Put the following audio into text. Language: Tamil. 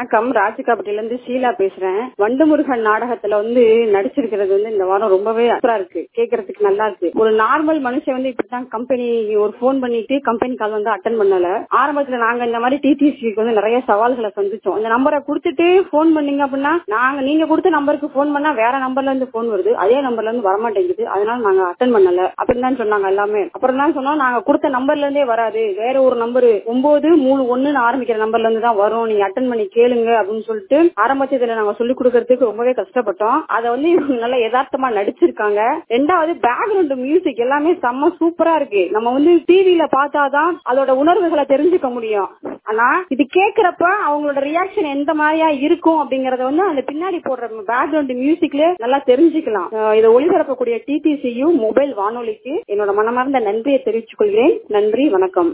வணக்கம் ராஜகாப்பட்டில இருந்து ஷீலா பேசுறேன் வண்டுமுருகன் நாடகத்துல வந்து நடிச்சிருக்கிறது வந்து இந்த வாரம் ரொம்பவே அசரா இருக்கு கேக்குறதுக்கு நல்லா இருக்கு ஒரு நார்மல் மனுஷன் வந்து இப்படிதான் கம்பெனி ஒரு போன் பண்ணிட்டு கம்பெனி கால் வந்து அட்டன் பண்ணல ஆரம்பத்துல நாங்க இந்த மாதிரி டிடிசிக்கு வந்து நிறைய சவால்களை சந்திச்சோம் இந்த நம்பரை கொடுத்துட்டு போன் பண்ணீங்க அப்படின்னா நாங்க நீங்க கொடுத்த நம்பருக்கு போன் பண்ணா வேற நம்பர்ல இருந்து போன் வருது அதே நம்பர்ல இருந்து வரமாட்டேங்குது அதனால நாங்க அட்டன் பண்ணல அப்படின்னு தான் சொன்னாங்க எல்லாமே அப்புறம் தான் சொன்னோம் நாங்க கொடுத்த நம்பர்ல இருந்தே வராது வேற ஒரு நம்பர் ஒன்பது மூணு ஒண்ணுன்னு ஆரம்பிக்கிற நம்பர்ல இருந்து தான் வரும் நீங்க அட்டன் பண்ணி கேளுங்க அப்படின்னு சொல்லிட்டு ஆரம்பத்துல நாங்க சொல்லி கொடுக்கறதுக்கு ரொம்பவே கஷ்டப்பட்டோம் அதை வந்து இவங்க நல்லா யதார்த்தமா நடிச்சிருக்காங்க ரெண்டாவது பேக்ரவுண்ட் மியூசிக் எல்லாமே செம்ம சூப்பரா இருக்கு நம்ம வந்து டிவில பார்த்தாதான் அதோட உணர்வுகளை தெரிஞ்சுக்க முடியும் ஆனா இது கேக்குறப்ப அவங்களோட ரியாக்ஷன் எந்த மாதிரியா இருக்கும் அப்படிங்கறத வந்து அந்த பின்னாடி போடுற பேக்ரவுண்ட் மியூசிக்ல நல்லா தெரிஞ்சுக்கலாம் அஹ் இதை ஒளிபரப்பக்கூடிய டிடிசியும் மொபைல் வானொலிக்கு என்னோட மனமார்ந்த நன்றியை தெரிவித்துக் கொள்கிறேன் நன்றி வணக்கம்